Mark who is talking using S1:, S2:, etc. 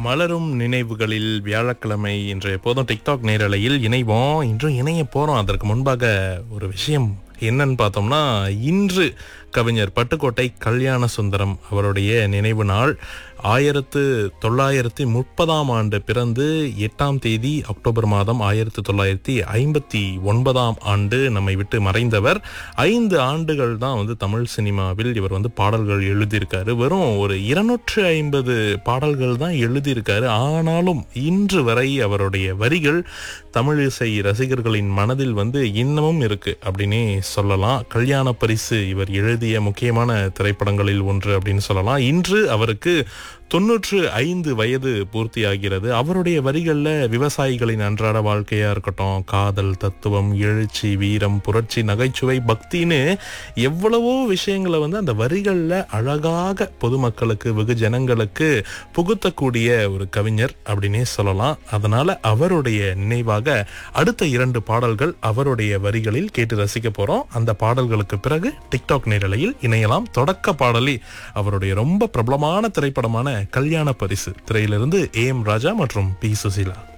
S1: மலரும் நினைவுகளில் வியாழக்கிழமை இன்று எப்போதும் டிக்டாக் நேரலையில் இணைவோம் இன்றும் இணைய போறோம் அதற்கு முன்பாக ஒரு விஷயம் என்னன்னு பார்த்தோம்னா இன்று கவிஞர் பட்டுக்கோட்டை கல்யாண சுந்தரம் அவருடைய நினைவு நாள் ஆயிரத்து தொள்ளாயிரத்தி முப்பதாம் ஆண்டு பிறந்து எட்டாம் தேதி அக்டோபர் மாதம் ஆயிரத்தி தொள்ளாயிரத்தி ஐம்பத்தி ஒன்பதாம் ஆண்டு நம்மை விட்டு மறைந்தவர் ஐந்து ஆண்டுகள் தான் வந்து தமிழ் சினிமாவில் இவர் வந்து பாடல்கள் எழுதியிருக்காரு வெறும் ஒரு இருநூற்று ஐம்பது பாடல்கள் தான் எழுதியிருக்காரு ஆனாலும் இன்று வரை அவருடைய வரிகள் தமிழ் இசை ரசிகர்களின் மனதில் வந்து இன்னமும் இருக்கு அப்படின்னே சொல்லலாம் கல்யாண பரிசு இவர் எழுதிய முக்கியமான திரைப்படங்களில் ஒன்று அப்படின்னு சொல்லலாம் இன்று அவருக்கு தொன்னூற்று ஐந்து வயது பூர்த்தியாகிறது அவருடைய வரிகளில் விவசாயிகளின் அன்றாட வாழ்க்கையா இருக்கட்டும் காதல் தத்துவம் எழுச்சி வீரம் புரட்சி நகைச்சுவை பக்தின்னு எவ்வளவோ விஷயங்களை வந்து அந்த வரிகளில் அழகாக பொதுமக்களுக்கு வெகுஜனங்களுக்கு புகுத்தக்கூடிய ஒரு கவிஞர் அப்படின்னே சொல்லலாம் அதனால அவருடைய நினைவாக அடுத்த இரண்டு பாடல்கள் அவருடைய வரிகளில் கேட்டு ரசிக்க போறோம் அந்த பாடல்களுக்கு பிறகு டிக்டாக் நேரலையில் இணையலாம் தொடக்க பாடலி அவருடைய ரொம்ப பிரபலமான திரைப்படமான கல்யாண பரிசு திரையிலிருந்து ஏ எம் ராஜா மற்றும் பி சுசீலா